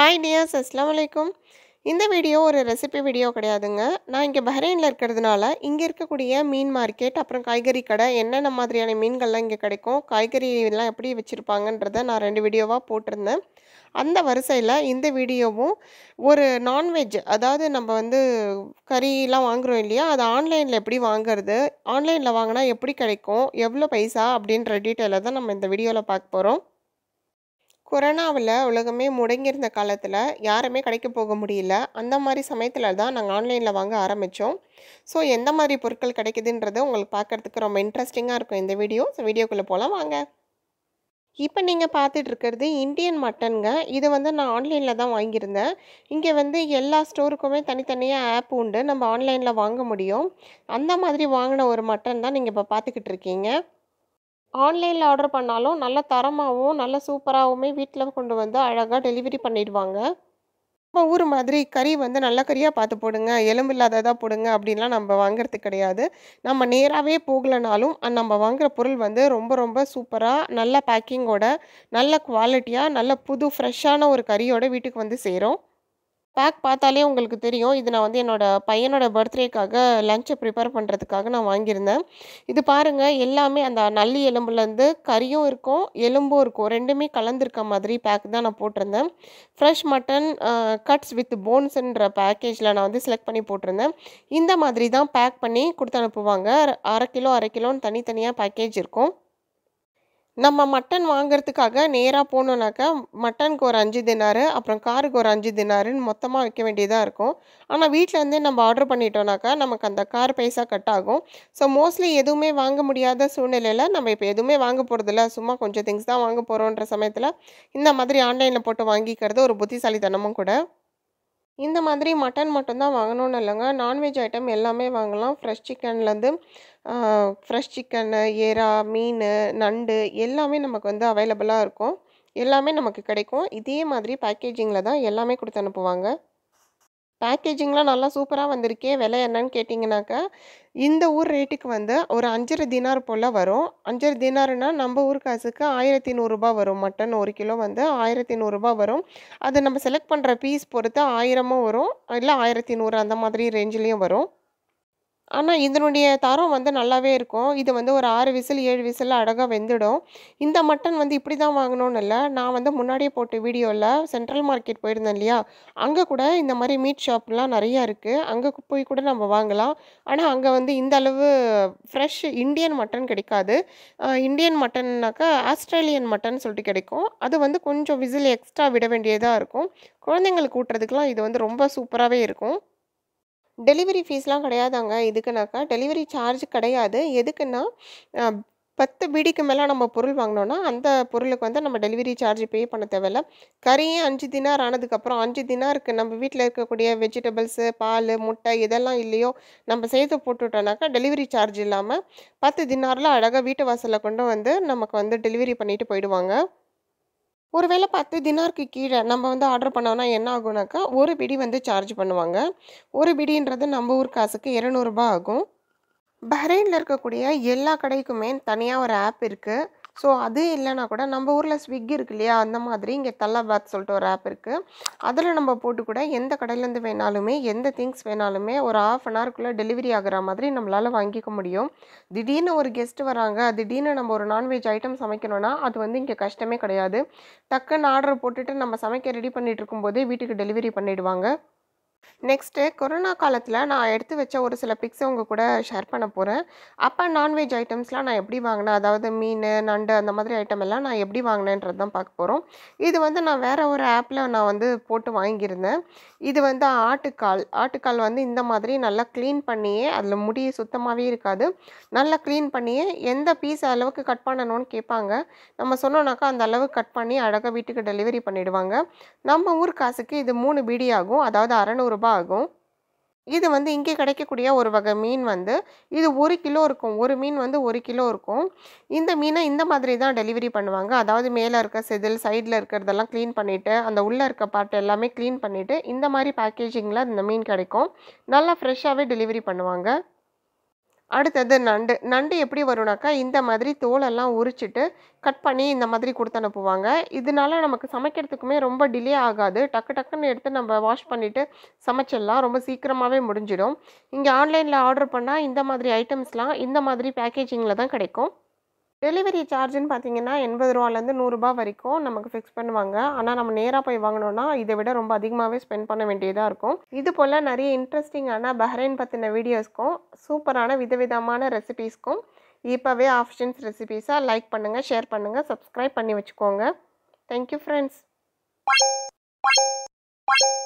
hi tears அஸ்லாம் வலைக்கும் இந்த வீடியோ ஒரு ரெசிபி வீடியோ கிடையாதுங்க நான் இங்கே பஹ்ரைனில் இருக்கிறதுனால இங்கே இருக்கக்கூடிய மீன் மார்க்கெட் அப்புறம் காய்கறி கடை என்னென்ன மாதிரியான மீன்கள்லாம் இங்கே கிடைக்கும் காய்கறி எல்லாம் எப்படி வச்சுருப்பாங்கன்றதை நான் ரெண்டு வீடியோவாக போட்டிருந்தேன் அந்த வரிசையில் இந்த வீடியோவும் ஒரு நான்வெஜ் அதாவது நம்ம வந்து கறியெலாம் வாங்குகிறோம் இல்லையா அது ஆன்லைனில் எப்படி வாங்குறது ஆன்லைனில் வாங்கினா எப்படி கிடைக்கும் எவ்வளோ பைசா அப்படின்ற டீட்டெயிலை தான் நம்ம இந்த வீடியோவில் பார்க்க போகிறோம் கொரோனாவில் உலகமே முடங்கியிருந்த காலத்தில் யாருமே கடைக்கு போக முடியல அந்த மாதிரி சமயத்தில் தான் நாங்கள் ஆன்லைனில் வாங்க ஆரம்பித்தோம் ஸோ எந்த மாதிரி பொருட்கள் கிடைக்குதுன்றது உங்களுக்கு பார்க்குறதுக்கு ரொம்ப இன்ட்ரெஸ்டிங்காக இருக்கும் இந்த வீடியோ ஸோ வீடியோக்குள்ளே போகலாம் வாங்க இப்போ நீங்கள் பார்த்துட்டு இருக்கிறது இந்தியன் மட்டனுங்க இது வந்து நான் ஆன்லைனில் தான் வாங்கியிருந்தேன் இங்கே வந்து எல்லா ஸ்டோருக்குமே தனித்தனியாக ஆப் உண்டு நம்ம ஆன்லைனில் வாங்க முடியும் அந்த மாதிரி வாங்கின ஒரு மட்டன் தான் நீங்கள் இப்போ பார்த்துக்கிட்டு இருக்கீங்க ஆன்லைனில் ஆர்டர் பண்ணாலும் நல்ல தரமாகவும் நல்ல சூப்பராகவுமே வீட்டில் கொண்டு வந்து அழகாக டெலிவரி பண்ணிடுவாங்க நம்ம ஊர் மாதிரி கறி வந்து நல்ல கறியாக பார்த்து போடுங்க எலும்பு இல்லாததாக போடுங்க அப்படின்லாம் நம்ம வாங்குறது கிடையாது நம்ம நேராகவே போகலனாலும் நம்ம வாங்குகிற பொருள் வந்து ரொம்ப ரொம்ப சூப்பராக நல்ல பேக்கிங்கோட நல்ல குவாலிட்டியாக நல்ல புது ஃப்ரெஷ்ஷான ஒரு கறியோட வீட்டுக்கு வந்து சேரும் பேக் பார்த்தாலே உங்களுக்கு தெரியும் இது நான் வந்து என்னோடய பையனோட பர்த்டேக்காக லஞ்சை ப்ரிப்பேர் பண்ணுறதுக்காக நான் வாங்கியிருந்தேன் இது பாருங்கள் எல்லாமே அந்த நல்லி எலும்புலேருந்து கறியும் இருக்கும் எலும்பும் இருக்கும் ரெண்டுமே கலந்துருக்க மாதிரி பேக் தான் நான் போட்டிருந்தேன் ஃப்ரெஷ் மட்டன் கட்ஸ் வித் போன்ஸுன்ற பேக்கேஜில் நான் வந்து செலக்ட் பண்ணி போட்டிருந்தேன் இந்த மாதிரி தான் பேக் பண்ணி கொடுத்து அனுப்புவாங்க அரை கிலோ அரை கிலோன்னு தனித்தனியாக பேக்கேஜ் இருக்கும் நம்ம மட்டன் வாங்குறதுக்காக நேராக போனோன்னாக்கா மட்டனுக்கு ஒரு அஞ்சு தினாரு அப்புறம் காருக்கு ஒரு அஞ்சு தினாருன்னு மொத்தமாக வைக்க வேண்டியதாக இருக்கும் ஆனால் வீட்டிலேருந்தே நம்ம ஆர்டர் பண்ணிட்டோம்னாக்கா நமக்கு அந்த கார் பைசா கட் ஆகும் ஸோ மோஸ்ட்லி எதுவுமே வாங்க முடியாத சூழ்நிலையில் நம்ம இப்போ எதுவுமே வாங்க போகிறதில்ல சும்மா கொஞ்சம் திங்ஸ் தான் வாங்க போகிறோன்ற சமயத்தில் இந்த மாதிரி ஆன்லைனில் போட்டு வாங்கிக்கிறது ஒரு புத்திசாலித்தனமும் கூட இந்த மாதிரி மட்டன் மட்டும்தான் வாங்கணும்னு இல்லைங்க நான்வெஜ் ஐட்டம் எல்லாமே வாங்கலாம் ஃப்ரெஷ் சிக்கன்லேருந்து ஃப்ரெஷ் சிக்கனு எறா மீன் நண்டு எல்லாமே நமக்கு வந்து அவைலபிளாக இருக்கும் எல்லாமே நமக்கு கிடைக்கும் இதே மாதிரி பேக்கேஜிங்கில் தான் எல்லாமே கொடுத்து அனுப்புவாங்க பேக்கேஜிங்லாம் நல்லா சூப்பராக வந்திருக்கே விலை என்னன்னு கேட்டிங்கனாக்கா இந்த ஊர் ரேட்டுக்கு வந்து ஒரு அஞ்சரை தினார் போல் வரும் அஞ்சரை தினாருனா நம்ம ஊர் காசுக்கு ஆயிரத்தி நூறுரூபா வரும் மட்டன் ஒரு கிலோ வந்து ஆயிரத்தி நூறுரூபா வரும் அது நம்ம செலக்ட் பண்ணுற பீஸ் பொறுத்து ஆயிரமும் வரும் இல்லை ஆயிரத்தி நூறு அந்த மாதிரி ரேஞ்சிலையும் வரும் ஆனால் இதனுடைய தரம் வந்து நல்லாவே இருக்கும் இது வந்து ஒரு ஆறு விசில் ஏழு விசில் அழகாக வெந்துடும் இந்த மட்டன் வந்து இப்படி தான் வாங்கணும்னு இல்லை நான் வந்து முன்னாடியே போட்ட வீடியோவில் சென்ட்ரல் மார்க்கெட் போயிருந்தேன் இல்லையா அங்கே கூட இந்த மாதிரி மீட் ஷாப்லாம் நிறையா இருக்குது அங்கே போய் கூட நம்ம வாங்கலாம் ஆனால் அங்கே வந்து இந்த அளவு ஃப்ரெஷ் இந்தியன் மட்டன் கிடைக்காது இந்தியன் மட்டன்னாக்கா ஆஸ்திரேலியன் மட்டன் சொல்லிட்டு கிடைக்கும் அது வந்து கொஞ்சம் விசில் எக்ஸ்ட்ரா விட வேண்டியதாக இருக்கும் குழந்தைங்களுக்கு ஊட்டுறதுக்கெலாம் இது வந்து ரொம்ப சூப்பராகவே இருக்கும் டெலிவரி ஃபீஸ்லாம் கிடையாதாங்க இதுக்குனாக்கா டெலிவரி சார்ஜ் கிடையாது எதுக்குன்னா பத்து பீடிக்கு மேலே நம்ம பொருள் வாங்கினோன்னா அந்த பொருளுக்கு வந்து நம்ம டெலிவரி சார்ஜ் பே பண்ண தேவையில்ல கறியே அஞ்சு தினார் ஆனதுக்கப்புறம் அஞ்சு தினாருக்கு நம்ம வீட்டில் இருக்கக்கூடிய வெஜிடபிள்ஸு பால் முட்டை இதெல்லாம் இல்லையோ நம்ம சேர்த்து போட்டுவிட்டோம்னாக்கா டெலிவரி சார்ஜ் இல்லாமல் பத்து தினாரில் அழகாக வீட்டு வாசலில் கொண்டு வந்து நமக்கு வந்து டெலிவரி பண்ணிவிட்டு போயிடுவாங்க ஒருவேளை பத்து தினாருக்கு கீழே நம்ம வந்து ஆர்டர் பண்ணோன்னா என்ன ஆகுனாக்கா ஒரு பிடி வந்து சார்ஜ் பண்ணுவாங்க ஒரு பிடின்றது நம்ம ஊர் காசுக்கு இரநூறுபா ஆகும் பஹ்ரைனில் இருக்கக்கூடிய எல்லா கடைக்குமே தனியாக ஒரு ஆப் இருக்குது ஸோ அது இல்லைனா கூட நம்ம ஊரில் ஸ்விக்கி இருக்கு இல்லையா அந்த மாதிரி இங்கே தல்லாபாத் சொல்லிட்டு ஒரு ஆப் இருக்குது அதில் நம்ம போட்டு கூட எந்த கடையிலேருந்து வேணாலுமே எந்த திங்ஸ் வேணாலுமே ஒரு ஆஃப் அன் ஹவர்க்குள்ளே டெலிவரி ஆகிற மாதிரி நம்மளால் வாங்கிக்க முடியும் திடீர்னு ஒரு கெஸ்ட் வராங்க திடீர்னு நம்ம ஒரு நான்வெஜ் ஐட்டம் சமைக்கணும்னா அது வந்து இங்கே கஷ்டமே கிடையாது டக்குன்னு ஆர்டர் போட்டுட்டு நம்ம சமைக்க ரெடி பண்ணிகிட்டு இருக்கும்போதே வீட்டுக்கு டெலிவரி பண்ணிவிடுவாங்க நெக்ஸ்ட்டு கொரோனா காலத்தில் நான் எடுத்து வச்ச ஒரு சில பிக்ஸை உங்கள் கூட ஷேர் பண்ண போகிறேன் அப்போ நான்வெஜ் ஐட்டம்ஸ்லாம் நான் எப்படி வாங்கினேன் அதாவது மீன் நண்டு அந்த மாதிரி ஐட்டம் எல்லாம் நான் எப்படி வாங்கினேன்றது தான் பார்க்க போகிறோம் இது வந்து நான் வேறு ஒரு ஆப்பில் நான் வந்து போட்டு வாங்கியிருந்தேன் இது வந்து ஆட்டுக்கால் ஆட்டுக்கால் வந்து இந்த மாதிரி நல்லா க்ளீன் பண்ணியே அதில் முடி சுத்தமாகவே இருக்காது நல்லா க்ளீன் பண்ணியே எந்த பீஸ் அளவுக்கு கட் பண்ணணும்னு கேட்பாங்க நம்ம சொன்னோன்னாக்கா அந்த அளவுக்கு கட் பண்ணி அழகாக வீட்டுக்கு டெலிவரி பண்ணிவிடுவாங்க நம்ம ஊர் காசுக்கு இது மூணு பீடி ஆகும் அதாவது அறநூறுபா ஆகும் இது வந்து இங்கே கிடைக்கக்கூடிய ஒரு வகை மீன் வந்து இது ஒரு கிலோ இருக்கும் ஒரு மீன் வந்து ஒரு கிலோ இருக்கும் இந்த மீனை இந்த மாதிரி தான் டெலிவரி பண்ணுவாங்க அதாவது மேலே இருக்க செதில் சைடில் இருக்கிறதெல்லாம் க்ளீன் பண்ணிவிட்டு அந்த உள்ளே இருக்க பார்ட் எல்லாமே க்ளீன் பண்ணிவிட்டு இந்த மாதிரி பேக்கேஜிங்கில் இந்த மீன் கிடைக்கும் நல்லா ஃப்ரெஷ்ஷாகவே டெலிவரி பண்ணுவாங்க அடுத்தது நண்டு நண்டு எப்படி வரும்னாக்கா இந்த மாதிரி தோலெல்லாம் உரிச்சிட்டு கட் பண்ணி இந்த மாதிரி கொடுத்து அனுப்புவாங்க இதனால நமக்கு சமைக்கிறதுக்குமே ரொம்ப டிலே ஆகாது டக்கு டக்குன்னு எடுத்து நம்ம வாஷ் பண்ணிவிட்டு சமைச்சிடலாம் ரொம்ப சீக்கிரமாகவே முடிஞ்சிடும் இங்கே ஆன்லைனில் ஆர்டர் பண்ணால் இந்த மாதிரி ஐட்டம்ஸ்லாம் இந்த மாதிரி பேக்கேஜிங்கில் தான் கிடைக்கும் டெலிவரி சார்ஜுன்னு பார்த்தீங்கன்னா எண்பது ரூபாலேருந்து நூறுரூபா வரைக்கும் நமக்கு ஃபிக்ஸ் பண்ணுவாங்க ஆனால் நம்ம நேராக போய் வாங்கினோன்னா இதை விட ரொம்ப அதிகமாகவே ஸ்பெண்ட் பண்ண வேண்டியதாக இருக்கும் இது போல் நிறைய இன்ட்ரெஸ்டிங்கான பஹ்ரைன் பற்றின வீடியோஸ்க்கும் சூப்பரான விதவிதமான ரெசிபீஸ்க்கும் இப்போவே ஆப்ஷன்ஸ் ரெசிபீஸை லைக் பண்ணுங்கள் ஷேர் பண்ணுங்கள் சப்ஸ்கிரைப் பண்ணி வச்சுக்கோங்க தேங்க்யூ ஃப்ரெண்ட்ஸ்